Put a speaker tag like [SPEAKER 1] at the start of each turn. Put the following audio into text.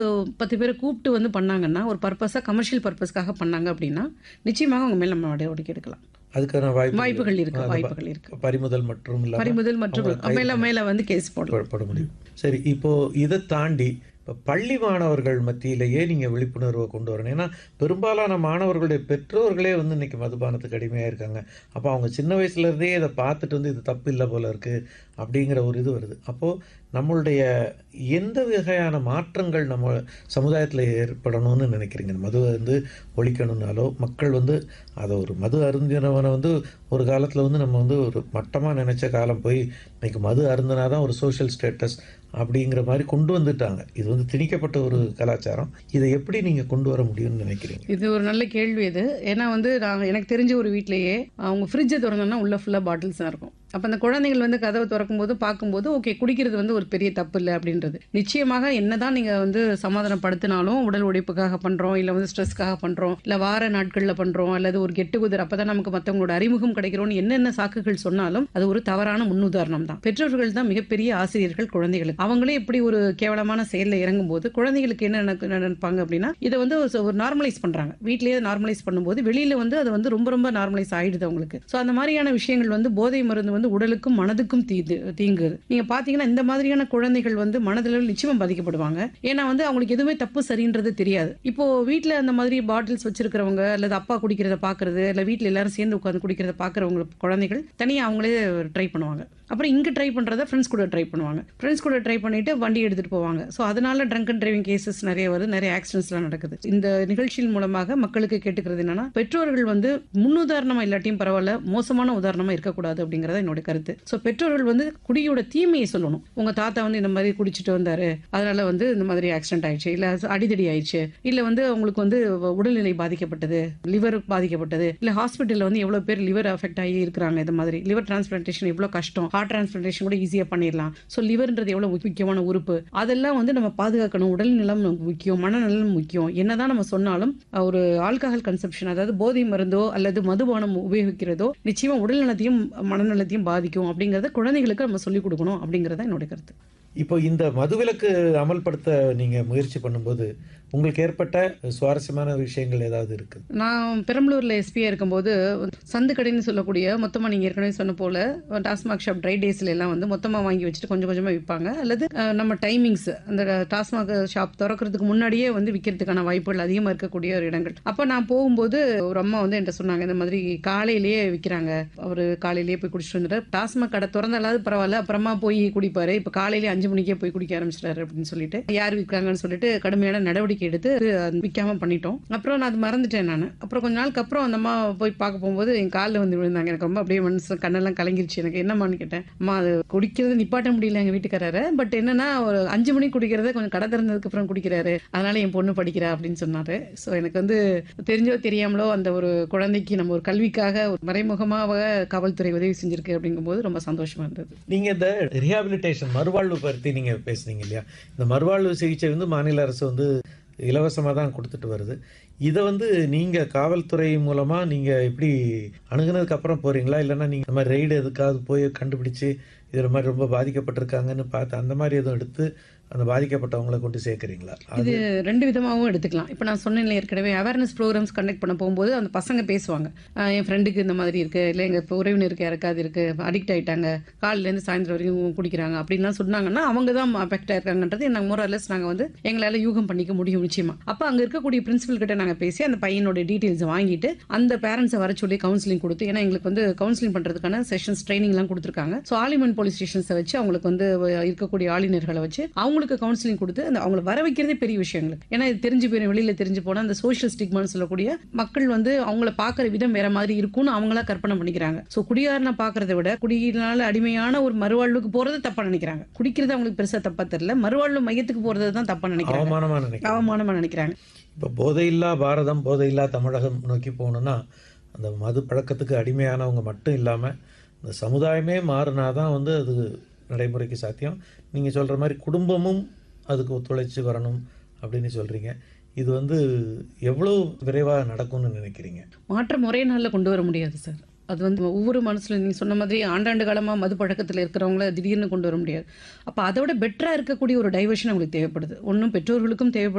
[SPEAKER 1] பத்து பேரை கூப்பிட்டு வந்து பண்ணாங்கன்னா ஒரு பர்பஸாக கமர்ஷியல் பர்பஸ்க்காக பண்ணாங்க அப்படின்னா நிச்சயமாக அவங்க மேலே நம்ம நடவடிக்கை எடுக்கலாம்
[SPEAKER 2] அதுக்கான வாய்ப்பு
[SPEAKER 1] வாய்ப்புகள் இருக்கு
[SPEAKER 2] அது
[SPEAKER 1] வாய்ப்புகள் இருக்கு
[SPEAKER 2] பறிமுதல் மற்றும் இல்லாம
[SPEAKER 1] பறிமுதல் மற்றும்
[SPEAKER 2] அவங்க
[SPEAKER 1] மேல மேல வந்து கேஸ் போடலாம்
[SPEAKER 2] பட- பட முடியும் சரி இப்போ இதை தாண்டி இப்போ பள்ளி மாணவர்கள் மத்தியிலேயே நீங்கள் விழிப்புணர்வை கொண்டு வரணும் ஏன்னா பெரும்பாலான மாணவர்களுடைய பெற்றோர்களே வந்து இன்னைக்கு மதுபானத்துக்கு அடிமையாக இருக்காங்க அப்போ அவங்க சின்ன வயசுல இருந்தே இதை பார்த்துட்டு வந்து இது தப்பு இல்லை போல இருக்கு அப்படிங்கிற ஒரு இது வருது அப்போது நம்மளுடைய எந்த வகையான மாற்றங்கள் நம்ம சமுதாயத்தில் ஏற்படணும்னு நினைக்கிறீங்க இந்த மதுவை வந்து ஒழிக்கணும்னாலோ மக்கள் வந்து அதை ஒரு மது அருந்தினவனை வந்து ஒரு காலத்தில் வந்து நம்ம வந்து ஒரு மட்டமாக நினச்ச காலம் போய் இன்னைக்கு மது அருந்தினா தான் ஒரு சோஷியல் ஸ்டேட்டஸ் அப்படிங்கிற மாதிரி கொண்டு வந்துட்டாங்க இது வந்து திணிக்கப்பட்ட ஒரு கலாச்சாரம் இதை எப்படி நீங்கள் கொண்டு வர முடியும்னு நினைக்கிறீங்க
[SPEAKER 1] இது ஒரு நல்ல கேள்வி இது ஏன்னா வந்து நான் எனக்கு தெரிஞ்ச ஒரு வீட்லயே அவங்க ஃப்ரிட்ஜை திறந்தோம்னா உள்ள ஃபுல்லாக பாட்டில்ஸ் தான் இருக்கும் அப்போ அந்த குழந்தைகள் வந்து கதவை திறக்கும் போது பார்க்கும்போது ஓகே குடிக்கிறது வந்து ஒரு பெரிய தப்பு இல்லை அப்படின்றது நிச்சயமாக என்னதான் நீங்கள் வந்து சமாதானப்படுத்தினாலும் உடல் உழைப்புக்காக பண்ணுறோம் இல்லை வந்து ஸ்ட்ரெஸ்க்காக பண்ணுறோம் இல்லை வார நாட்களில் பண்ணுறோம் அல்லது ஒரு கெட்டு குதிர் அப்போ தான் நமக்கு மற்றவங்களோட அறிமுகம் கிடைக்கிறோம்னு என்னென்ன சாக்குகள் சொன்னாலும் அது ஒரு தவறான முன்னுதாரணம் தான் பெற்றோர்கள் தான் மிகப்பெரிய ஆசிரியர்கள் குழந்தைகளுக்கு அவங்களே இப்படி ஒரு கேவலமான செயலில் இறங்கும் போது குழந்தைகளுக்கு என்ன நினைக்க- நினைப்பாங்க அப்படின்னா இதை வந்து ஒரு- ஒரு நார்மலைஸ் பண்றாங்க வீட்லயே நார்மலைஸ் பண்ணும்போது வெளியில வந்து அது வந்து ரொம்ப ரொம்ப நார்மலைஸ் ஆயிடுது அவங்களுக்கு ஸோ அந்த மாதிரியான விஷயங்கள் வந்து போதை மருந்து வந்து உடலுக்கும் மனதுக்கும் தீது தீங்குது நீங்க பாத்தீங்கன்னா இந்த மாதிரியான குழந்தைகள் வந்து மனதளவில் நிச்சயமா பாதிக்கப்படுவாங்க ஏன்னா வந்து அவங்களுக்கு எதுவுமே தப்பு சரின்றது தெரியாது இப்போ வீட்ல அந்த மாதிரி பாட்டில்ஸ் வச்சிருக்கிறவங்க அல்லது அப்பா குடிக்கிறத பாக்குறது இல்ல வீட்ல எல்லாரும் சேர்ந்து உட்காந்து குடிக்கிறத பாக்குறவங்க குழந்தைகள் தனியா அவங்களே ட்ரை பண்ணுவாங்க அப்புறம் இங்கே ட்ரை பண்ணுறத ஃப்ரெண்ட்ஸ் கூட ட்ரை பண்ணுவாங்க ஃப்ரெண்ட்ஸ் கூட ட்ரை பண்ணிட்டு வண்டி எடுத்துகிட்டு போவாங்க ஸோ அதனால ட்ரங்க் அண்ட் டிரைவிங் கேசஸ் நிறைய வருது நிறைய ஆக்சிடென்ட்ஸ்லாம் நடக்குது இந்த நிகழ்ச்சியின் மூலமாக மக்களுக்கு கேட்டுக்கிறது என்னன்னா பெற்றோர்கள் வந்து முன்னுதாரணமாக இல்லாட்டியும் பரவாயில்ல மோசமான உதாரணமாக இருக்கக்கூடாது அப்படிங்கிறத என்னோட கருத்து ஸோ பெற்றோர்கள் வந்து குடியோட தீமையை சொல்லணும் உங்கள் தாத்தா வந்து இந்த மாதிரி குடிச்சிட்டு வந்தாரு அதனால வந்து இந்த மாதிரி ஆக்சிடென்ட் ஆயிடுச்சு இல்லை அடிதடி ஆயிடுச்சு இல்லை வந்து அவங்களுக்கு வந்து உடல்நிலை பாதிக்கப்பட்டது லிவர் பாதிக்கப்பட்டது இல்லை ஹாஸ்பிட்டலில் வந்து எவ்வளோ பேர் லிவர் அஃபெக்ட் ஆகி இருக்கிறாங்க இந்த மாதிரி லிவர் டிரான்ஸ்பிளான்டேஷன் எவ்வளோ கஷ்டம் ஹார்ட் டிரான்ஸ்பிளான்டேஷன் கூட ஈஸியாக பண்ணிடலாம் ஸோ லிவர்ன்றது எவ்வளோ முக்கியமான உறுப்பு அதெல்லாம் வந்து நம்ம பாதுகாக்கணும் உடல் நலம் நமக்கு முக்கியம் மனநலம் முக்கியம் என்னதான் நம்ம சொன்னாலும் அஹ், ஒரு ஆல்கஹால் கன்சப்ஷன் அதாவது போதை மருந்தோ அல்லது மதுபானம் உபயோகிக்கிறதோ நிச்சயமா உடல் நலத்தையும் மனநலத்தையும் பாதிக்கும் அப்படிங்கறத குழந்தைகளுக்கு நம்ம சொல்லிக் கொடுக்கணும் அப்படிங்கறத என்னோட கருத்து
[SPEAKER 2] இப்போ இந்த மதுவிலக்கு அமல்படுத்த நீங்கள் முயற்சி பண்ணும்போது உங்களுக்கு ஏற்பட்ட சுவாரஸ்யமான விஷயங்கள் ஏதாவது இருக்குது
[SPEAKER 1] நான் பெரம்பலூரில் எஸ்பியாக இருக்கும்போது சந்து கடைன்னு சொல்லக்கூடிய மொத்தமாக நீங்கள் ஏற்கனவே சொன்ன போல டாஸ்மாக் ஷாப் ட்ரை டேஸ்ல எல்லாம் வந்து மொத்தமாக வாங்கி வச்சுட்டு கொஞ்சம் கொஞ்சமாக விற்பாங்க அல்லது அஹ், நம்ம டைமிங்ஸ் அந்த டாஸ்மாக் ஷாப் திறக்கிறதுக்கு முன்னாடியே வந்து விற்கிறதுக்கான வாய்ப்புகள் அதிகமாக இருக்கக்கூடிய ஒரு இடங்கள் அப்போ நான் போகும்போது ஒரு அம்மா வந்து என்கிட்ட சொன்னாங்க இந்த மாதிரி காலையிலேயே விற்கிறாங்க அவர் காலையிலேயே போய் குடிச்சிட்டு வந்துட்டு டாஸ்மாக் கடை திறந்தாலாவது பரவாயில்ல அப்புறமா போய் குடிப்பாரு இப்போ காலையிலேயே அஞ்சு மணிக்கே போய் குடிக்க ஆரம்பிச்சிட்டாரு அப்படின்னு சொல்லிட்டு யார் விற்கிறாங்கன்னு சொல்லிட்டு கடுமையான நடவடிக்கை எடுத்து அது விற்காம பண்ணிட்டோம் அப்புறம் நான் அது மறந்துட்டேன் நான் அப்புறம் கொஞ்ச நாளுக்கு அப்புறம் அந்த அம்மா போய் பார்க்க போகும்போது என் காலில் வந்து விழுந்தாங்க எனக்கு ரொம்ப அப்படியே மனசு கண்ணெல்லாம் கலங்கிருச்சு எனக்கு என்னம்மான்னு கேட்டேன் அம்மா அது குடிக்கிறது நிப்பாட்ட முடியல எங்க வீட்டுக்காரரை பட் என்னன்னா ஒரு அஞ்சு மணிக்கு குடிக்கிறத கொஞ்சம் கடை திறந்ததுக்கு அப்புறம் குடிக்கிறாரு அதனால என் பொண்ணு படிக்கிறா அப்படின்னு சொன்னாரு ஸோ எனக்கு வந்து தெரிஞ்சோ தெரியாமலோ அந்த ஒரு குழந்தைக்கு நம்ம ஒரு கல்விக்காக ஒரு மறைமுகமாக காவல்துறை உதவி செஞ்சிருக்கு அப்படிங்கும்போது ரொம்ப சந்தோஷமா இருந்தது
[SPEAKER 2] நீங்கள் இந்த ரிஹாபிலிட்டேஷன் மறுவாழ்வு பற்றி நீங்கள் பேசுனீங்க இல்லையா இந்த மறுவாழ்வு சிகிச்சை வந்து மாநில அரசு வந்து இலவசமாக தான் கொடுத்துட்டு வருது இதை வந்து நீங்கள் காவல்துறை மூலமாக நீங்கள் எப்படி அணுகுனதுக்கு அப்புறம் போகிறீங்களா இல்லைன்னா நீங்கள் இந்த மாதிரி ரெய்டு எதுக்காவது போய் கண்டுபிடிச்சு இது மாதிரி ரொம்ப பாதிக்கப்பட்டிருக்காங்கன்னு பார்த்து அந்த மாதிரி எதுவும் எடுத்து அந்த பாதிக்கப்பட்டவங்களை கொண்டு சேர்க்குறீங்களா
[SPEAKER 1] இது ரெண்டு விதமாகவும் எடுத்துக்கலாம் இப்போ நான் சொன்னேன் ஏற்கனவே அவேர்னஸ் ப்ரோக்ராம்ஸ் கண்டக்ட் பண்ண போகும்போது அந்த பசங்க பேசுவாங்க ஆஹ் என் ஃப்ரெண்டுக்கு இந்த மாதிரி இருக்கு இல்லை எங்கள் இப்போ உறவினருக்கு யாருக்காவது இருக்கு அடிக்ட் ஆயிட்டாங்க காலையிலேருந்து சாயந்தரம் வரைக்கும் குடிக்கிறாங்க அப்படின்லாம் சொன்னாங்கன்னா அவங்க தான் அஃபெக்ட் ஆயிருக்காங்கன்றது நாங்கள் மோரலஸ் நாங்கள் வந்து எங்களால் யூகம் பண்ணிக்க முடியும் நிச்சயமா அப்போ அங்கே இருக்கக்கூடிய பிரின்சிபல் கிட்ட நாங்கள் பேசி அந்த பையனோட டீட்டெயில்ஸ் வாங்கிட்டு அந்த பேரண்ட்ஸை வர சொல்லி கவுன்சிலிங் கொடுத்து ஏன்னா எங்களுக்கு வந்து கவுன்சிலிங் பண்ணுறதுக்கான செஷன்ஸ் ட்ரைனிங்லாம் கொடுத்துருக்காங்க ஸோ ஆலிமன் போலீஸ் ஸ்டேஷன்ஸை வச்சு அவங்களுக்கு வந்து இருக்கக்கூடிய ஆளுநர்களை வச்சு அவங்களுக்கு கவுன்சிலிங் கொடுத்து அந்த அவங்களை வர வைக்கிறதே பெரிய விஷயங்கள் ஏன்னா இது தெரிஞ்சு போயிடும் வெளியில தெரிஞ்சு போனால் அந்த சோஷியல் ஸ்டிக்மான்னு சொல்லக்கூடிய மக்கள் வந்து அவங்கள பார்க்குற விதம் வேற மாதிரி இருக்கும்னு அவங்களா கற்பனை பண்ணிக்கிறாங்க ஸோ குடியாரனை பார்க்கறத விட குடியினால அடிமையான ஒரு மறுவாழ்வுக்கு போறது தப்பா நினைக்கிறாங்க குடிக்கிறது அவங்களுக்கு பெருசா தப்பா தெரியல மறுவாழ்வு மையத்துக்கு போறது தான் தப்பா நினைக்கிறாங்க
[SPEAKER 2] அவமானமாக நினைக்கிறேன்
[SPEAKER 1] அவமானமா நினைக்கிறாங்க
[SPEAKER 2] இப்போ போதையில்லா பாரதம் போதையில்லா தமிழகம் நோக்கி போகணுன்னா அந்த மது பழக்கத்துக்கு அடிமையானவங்க மட்டும் இல்லாமல் இந்த சமுதாயமே மாறினா தான் வந்து அது நடைமுறைக்கு சாத்தியம் நீங்கள் சொல்கிற மாதிரி குடும்பமும் அதுக்கு ஒத்துழைச்சி வரணும் அப்படின்னு சொல்கிறீங்க இது வந்து எவ்வளோ விரைவாக நடக்கும்னு நினைக்கிறீங்க
[SPEAKER 1] மாற்றம் ஒரே நாள்ல கொண்டு வர முடியாது சார் அது வந்து ஒவ்வொரு மனசுல நீங்க சொன்ன மாதிரி ஆண்டாண்டு காலமா மது பழக்கத்துல இருக்கிறவங்கள திடீர்னு கொண்டு வர முடியாது. அப்ப அத விட பெட்டரா இருக்கக்கூடிய ஒரு டைவர்ஷன் அவங்களுக்கு தேவைப்படுது. ஒண்ணும் பெற்றோர்களுக்கும் தேவைப்படுது